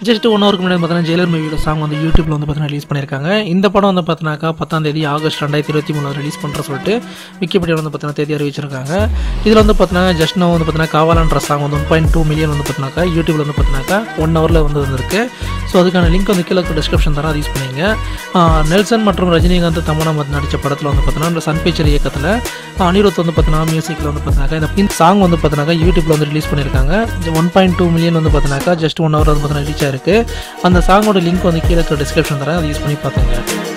just one ஹவருக்கு முன்னாடி பார்த்தீங்கன்னா ஜெயிலர் மூவியோட சாங் வந்து யூடியூப்ல வந்து பார்த்தீங்கன்னா ரிலீஸ் பண்ணியிருக்காங்க இந்த படம் வந்து பார்த்தினாக்கா பத்தாம் தேதி ஆகஸ்ட் ரெண்டாயிரத்தி இருபத்தி மூணு ரிலீஸ் பண்ணுற சொல்லிட்டு விக்கிபீடியா வந்து பார்த்தீங்கன்னா தேதி அறிவிச்சிருக்காங்க இதில் வந்து பார்த்தீங்கன்னா ஜஸ்ட் நோ வந்து பார்த்தீங்கன்னா காவாலான்ற சாங் வந்து ஒன் பாயிண்ட் டூ மில்லியன் வந்து பார்த்தீங்கன்னாக்கா யூடியூப்ல வந்து பார்த்தீங்கன்னாக்கா ஒன் ஹவரில் வந்து வந்திருக்கு ஸோ அதுக்கான லிங்க் வந்து கீழே டிஸ்கிரிப்ஷன் தர யூஸ் பண்ணிங்க நெல்சன் மற்றும் ரஜினிகாந்த் தமனா வந்து நடித்த படத்தில் வந்து பார்த்தீங்கன்னா இந்த சன் பிக்சர் இயக்கத்தில் அனிருத் வந்து பார்த்தீங்கன்னா மியூசிக்கில் வந்து பார்த்தீங்கன்னாக்கா இந்த சாங் வந்து பார்த்தீங்கன்னா யூடியூப்ல வந்து ரிலீஸ் பண்ணியிருக்காங்க ஒன் பாயிண்ட் டூ மில்லியன் வந்து பார்த்தீங்கன்னாக்கா ஜஸ்ட் ஒன் ஹவர் வந்து பார்த்தீங்கன்னா ரீச் ஆயிருக்கு அந்த சாங்கோட லிங்க் வந்து கீழே டிஸ்கிரிப்ஷன் தரேன் அதை யூஸ் பண்ணி பார்த்துங்க